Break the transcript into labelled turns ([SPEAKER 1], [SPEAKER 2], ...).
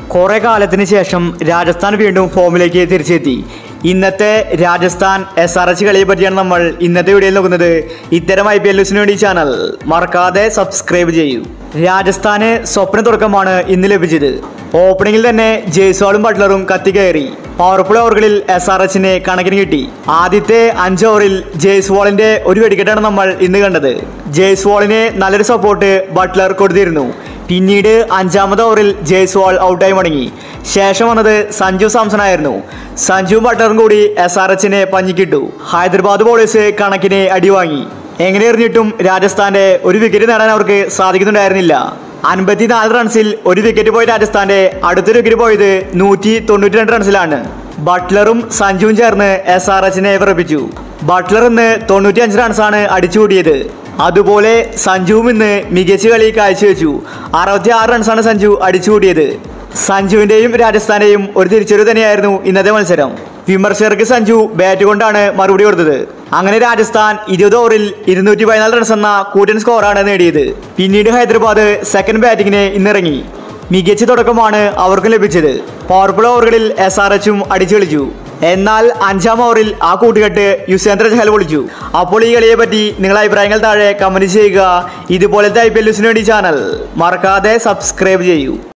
[SPEAKER 1] കുറെ കാലത്തിന് ശേഷം രാജസ്ഥാൻ വീണ്ടും ഫോമിലേക്ക് തിരിച്ചെത്തി ഇന്നത്തെ രാജസ്ഥാൻ എസ് ആർ എച്ച് കളിയെ പറ്റിയാണ് നമ്മൾ ഇന്നത്തെ വീഡിയോയിൽ നോക്കുന്നത് ഇത്തരം ഐ പി എൽ ന്യൂസിന് വേണ്ടി ചാനൽ മറക്കാതെ സബ്സ്ക്രൈബ് ചെയ്യൂ രാജസ്ഥാന് സ്വപ്ന തുടക്കമാണ് ഇന്ന് ലഭിച്ചത് ഓപ്പണിംഗിൽ തന്നെ ജയ്സ്വാളും ബട്ട്ലറും കത്തിക്കയറി പവർഫുൾ ഓവറുകളിൽ എസ് ആർ എച്ചിന് കണക്കിന് കിട്ടി ആദ്യത്തെ അഞ്ച് ഓവറിൽ ജയ്സ്വാളിന്റെ ഒരു വെടിക്കെട്ടാണ് നമ്മൾ ഇന്ന് കണ്ടത് ജയ്സ്വാളിന് നല്ലൊരു സപ്പോർട്ട് ബട്ട്ലർ കൊടുത്തിരുന്നു പിന്നീട് അഞ്ചാമത് ഓവറിൽ ജയ്സ്വാൾ ഔട്ടായി മടങ്ങി ശേഷം വന്നത് സഞ്ജു സാംസൺ ആയിരുന്നു സഞ്ജു ബട്ടറും കൂടി എസ് ആർ എച്ചിനെ പഞ്ഞിക്കിട്ടു ഹൈദരാബാദ് ബോളേഴ്സ് കണക്കിന് അടിവാങ്ങി എങ്ങനെ എറിഞ്ഞിട്ടും രാജസ്ഥാന്റെ ഒരു വിക്കറ്റ് നേടാൻ അവർക്ക് സാധിക്കുന്നുണ്ടായിരുന്നില്ല അൻപത്തിനാല് റൺസിൽ ഒരു വിക്കറ്റ് പോയ രാജസ്ഥാന്റെ അടുത്തൊരു വിക്കറ്റ് പോയത് നൂറ്റി തൊണ്ണൂറ്റി രണ്ട് റൺസിലാണ് ബട്ട്ലറും സഞ്ജുവും ചേർന്ന് എസ് ആർ എച്ചിനെ വിറപ്പിച്ചു ബട്ട്ലർ ഇന്ന് തൊണ്ണൂറ്റി അഞ്ച് റൺസാണ് അടിച്ചുകൂടിയത് അതുപോലെ സഞ്ജുവും ഇന്ന് മികച്ച കളി കാഴ്ചവെച്ചു അറുപത്തി ആറ് റൺസാണ് സഞ്ജു അടിച്ചുകൂടിയത് സഞ്ജുവിന്റെയും രാജസ്ഥാന്റെയും ഒരു തിരിച്ചറിവ് തന്നെയായിരുന്നു ഇന്നത്തെ മത്സരം വിമർശകർക്ക് സഞ്ജു ബാറ്റ് കൊണ്ടാണ് മറുപടി കൊടുത്തത് അങ്ങനെ രാജസ്ഥാൻ ഇരുപത് ഓവറിൽ ഇരുന്നൂറ്റി പതിനാല് റൺസ് എന്ന കൂറ്റൻ സ്കോറാണ് നേടിയത് പിന്നീട് ഹൈദരാബാദ് സെക്കൻഡ് ബാറ്റിങ്ങിന് ഇന്നിറങ്ങി മികച്ച തുടക്കമാണ് അവർക്ക് ലഭിച്ചത് പവർഫുൾ ഓവറുകളിൽ എസ് ആർ എച്ചും അടിച്ചു കളിച്ചു എന്നാൽ അഞ്ചാം ഓവറിൽ ആ കൂട്ടുകെട്ട് യുസേന്ദ്ര ചഹൽ പൊളിച്ചു അപ്പോൾ ഈ കളിയെ പറ്റി നിങ്ങളുടെ അഭിപ്രായങ്ങൾ താഴെ കമന്റ് ചെയ്യുക ഇതുപോലത്തെ ഐ പി എൽ ന്യൂസിന് വേണ്ടി ചാനൽ മറക്കാതെ സബ്സ്ക്രൈബ് ചെയ്യൂ